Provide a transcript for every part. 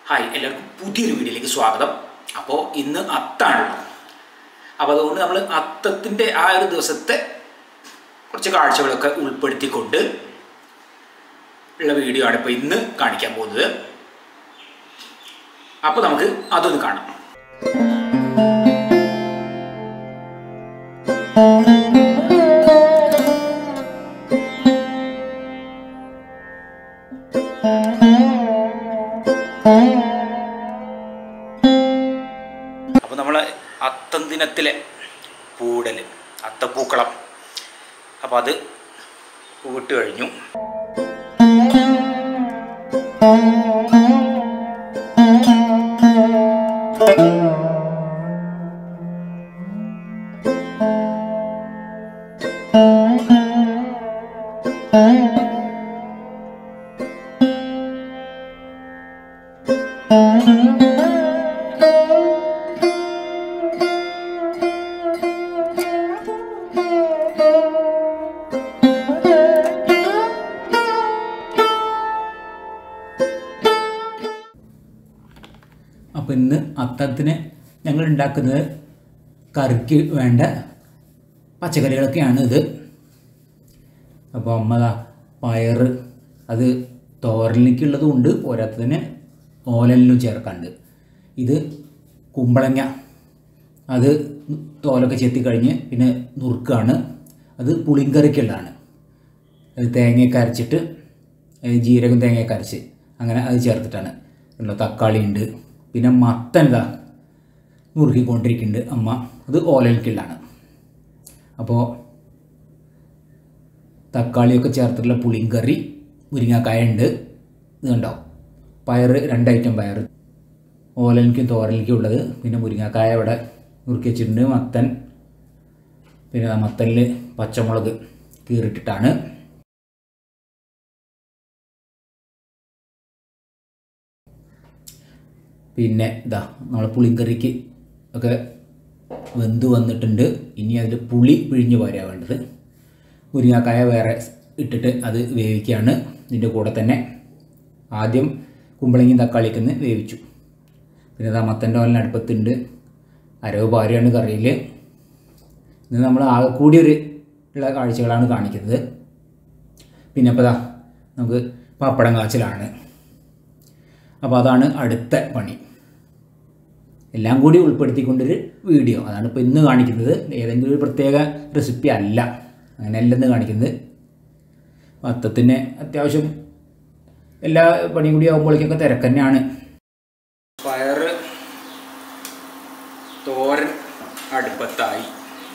hi എല്ലാവർക്കും പുതിയൊരു വീഡിയോയിലേക്ക് സ്വാഗതം അപ്പോൾ ഇന്ന് അത്താണല്ലോ അപ്പോൾ അതുകൊണ്ട് നമ്മൾ അത്തത്തിൻ്റെ ആ ഒരു ദിവസത്തെ കുറച്ച് കാഴ്ചകളൊക്കെ ഉൾപ്പെടുത്തിക്കൊണ്ട് ഉള്ള വീഡിയോ ആണ് ഇപ്പോൾ ഇന്ന് കാണിക്കാൻ പോകുന്നത് അപ്പോൾ നമുക്ക് അതൊന്ന് കാണാം അപ്പോൾ നമ്മൾ അത്തം ദിനത്തിലെ പൂടൽ അത്തപ്പൂക്കളം അപ്പോൾ അത് പൂവിട്ട് കഴിഞ്ഞു അപ്പോൾ ഇന്ന് അത്തത്തിന് ഞങ്ങൾ ഉണ്ടാക്കുന്നത് കറിക്ക് വേണ്ട പച്ചക്കറികളൊക്കെയാണ് ഇത് അപ്പോൾ അമ്മ ദാ പയർ അത് തോരലിലേക്കുള്ളതും ഉണ്ട് പോരാത്തതിന് ഓലലിനും ചേർക്കാണ്ട് ഇത് കുമ്പളങ്ങ അത് തോലൊക്കെ ചെത്തി കഴിഞ്ഞ് പിന്നെ നുറുക്കാണ് അത് പുളിങ്കറിക്കുള്ളതാണ് അത് തേങ്ങയൊക്കെ അരച്ചിട്ട് അത് ജീരകം തേങ്ങയൊക്കെ അരച്ച് അങ്ങനെ അത് ചേർത്തിട്ടാണ് ഉള്ള തക്കാളി ഉണ്ട് പിന്നെ മത്തൻ ഇതാ നുറുക്കിക്കൊണ്ടിരിക്കുന്നുണ്ട് അമ്മ അത് ഓലൽക്കിലാണ് അപ്പോൾ തക്കാളിയൊക്കെ ചേർത്തിട്ടുള്ള പുളിങ്കറി മുരിങ്ങാക്കായ ഉണ്ട് ഇത് കണ്ടോ പയർ രണ്ട് ഐറ്റം പയർ ഓലനിക്കും തോരലിക്കും ഉള്ളത് പിന്നെ മുരിങ്ങാക്കായ ഇവിടെ നുറുക്കി വെച്ചിട്ടുണ്ട് മത്തൻ പിന്നെ ആ മത്തനിൽ പച്ചമുളക് കീറിട്ടിട്ടാണ് പിന്നെ ഇതാ നമ്മൾ പുളിങ്കറിക്ക് ഒക്കെ വെന്ത് വന്നിട്ടുണ്ട് ഇനി അതിൽ പുളി പിഴിഞ്ഞ് പോരാ വേണ്ടത് മുരിങ്ങാക്കായ വേറെ ഇട്ടിട്ട് അത് വേവിക്കുകയാണ് ഇതിൻ്റെ കൂടെ തന്നെ ആദ്യം കുമ്പളങ്ങിയും തക്കാളിയൊക്കെ ഒന്ന് വേവിച്ചു പിന്നെ ഇതാ മത്തൻ്റെ ഓലിന് അടുപ്പത്തുണ്ട് അരവ് ഭാര്യയാണ് കറിയിൽ ഇത് നമ്മൾ ആകെ കൂടി ഒരു ഉള്ള കാഴ്ചകളാണ് കാണിക്കുന്നത് പിന്നെ ഇപ്പോൾ ഇതാ നമുക്ക് പപ്പടം കാച്ചിലാണ് അപ്പോൾ അതാണ് അടുത്ത പണി എല്ലാം കൂടി ഉൾപ്പെടുത്തിക്കൊണ്ടൊരു വീഡിയോ അതാണ് ഇപ്പോൾ ഇന്ന് കാണിക്കുന്നത് ഏതെങ്കിലും ഒരു പ്രത്യേക റെസിപ്പി അല്ല അങ്ങനെയല്ല ഇന്ന് കാണിക്കുന്നത് അത്തത്തിന് അത്യാവശ്യം എല്ലാ പണിയും കൂടി ആകുമ്പോഴേക്കൊക്കെ തിരക്ക് തന്നെയാണ് പയർ തോരൻ അടുപ്പത്തായി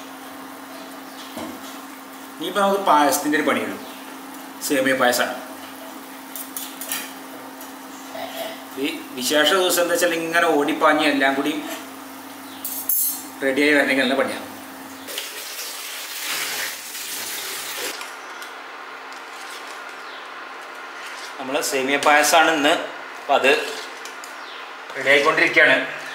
ഇനിയിപ്പോൾ നമുക്ക് പായസത്തിൻ്റെ ഒരു പണിയുള്ളൂ സേമിയ പായസമാണ് ഈ വിശേഷ ദിവസം എന്താ വെച്ചാൽ ഇങ്ങനെ ഓടിപ്പാഞ്ഞ് എല്ലാം കൂടി റെഡിയായി വരണമെങ്കിൽ നല്ല പണിയാണ് നമ്മൾ സേമിയ പായസമാണ് ഇന്ന് അപ്പം അത് റെഡിയായിക്കൊണ്ടിരിക്കുകയാണ്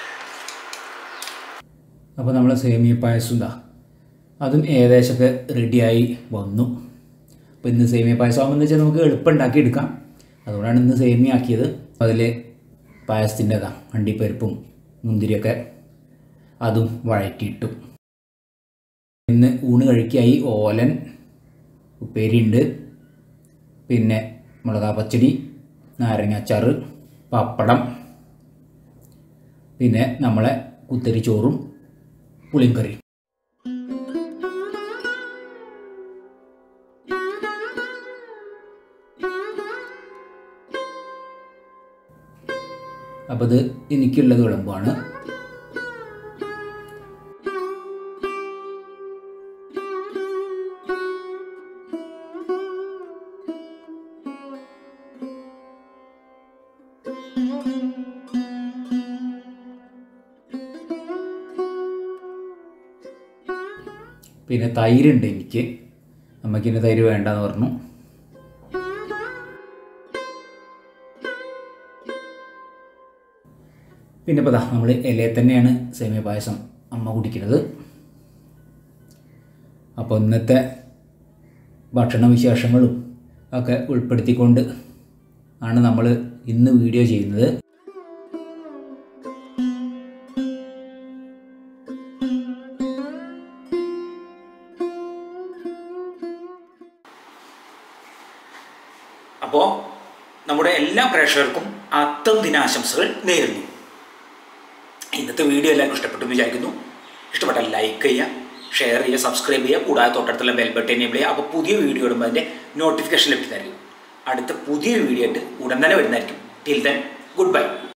അപ്പോൾ നമ്മൾ സേമിയ പായസം എന്താ അതും ഏകദേശമൊക്കെ റെഡിയായി വന്നു അപ്പോൾ ഇന്ന് സേമിയ പായസം ആകുമ്പോൾ വെച്ചാൽ നമുക്ക് എളുപ്പം ഉണ്ടാക്കി എടുക്കാം അതുകൊണ്ടാണ് ഇന്ന് സേമിയ ആക്കിയത് അതിൽ പായസത്തിൻ്റെ ഇതാ അണ്ടിപ്പരിപ്പും മുന്തിരിയൊക്കെ അതും വഴറ്റിയിട്ടു ഇന്ന് ഊണ് കഴിക്കായി ഓലൻ ഉപ്പേരിയുണ്ട് പിന്നെ മുളകാ പച്ചടി നാരങ്ങാച്ചാറ് പപ്പടം പിന്നെ നമ്മളെ കുത്തരി ചോറും പുളിങ്കറി അപ്പോൾ ഇത് എനിക്കുള്ളത് വിളമ്പാണ് പിന്നെ തൈരുണ്ട് എനിക്ക് അമ്മയ്ക്കിന് തൈര് വേണ്ടെന്ന് പറഞ്ഞു പിന്നെ ഇപ്പോൾ നമ്മൾ ഇലയിൽ തന്നെയാണ് സേമിയ പായസം അമ്മ കുടിക്കുന്നത് അപ്പോൾ ഇന്നത്തെ ഭക്ഷണ വിശേഷങ്ങളും ഒക്കെ ഉൾപ്പെടുത്തിക്കൊണ്ട് ആണ് നമ്മൾ ഇന്ന് വീഡിയോ ചെയ്യുന്നത് അപ്പോൾ നമ്മുടെ എല്ലാ പ്രേക്ഷകർക്കും അത്തം ദിനാശംസകൾ നേരുന്നു ഇന്നത്തെ വീഡിയോ എല്ലാവർക്കും ഇഷ്ടപ്പെട്ടു എന്ന് വിചാരിക്കുന്നു ഇഷ്ടപ്പെട്ടാൽ ലൈക്ക് ചെയ്യുക ഷെയർ ചെയ്യുക സബ്സ്ക്രൈബ് ചെയ്യുക കൂടാതെ തൊട്ടടുത്തുള്ള ബെൽ ബട്ടൺ എനേബിൾ ചെയ്യുക അപ്പോൾ പുതിയ വീഡിയോ ഇടുമ്പോൾ അതിൻ്റെ നോട്ടിഫിക്കേഷൻ ലഭിക്കുന്നതായിരിക്കും അടുത്ത പുതിയ വീഡിയോ ആയിട്ട് ഉടൻ തന്നെ വരുന്നതായിരിക്കും ടിൽ ദെൻ ഗുഡ് ബൈ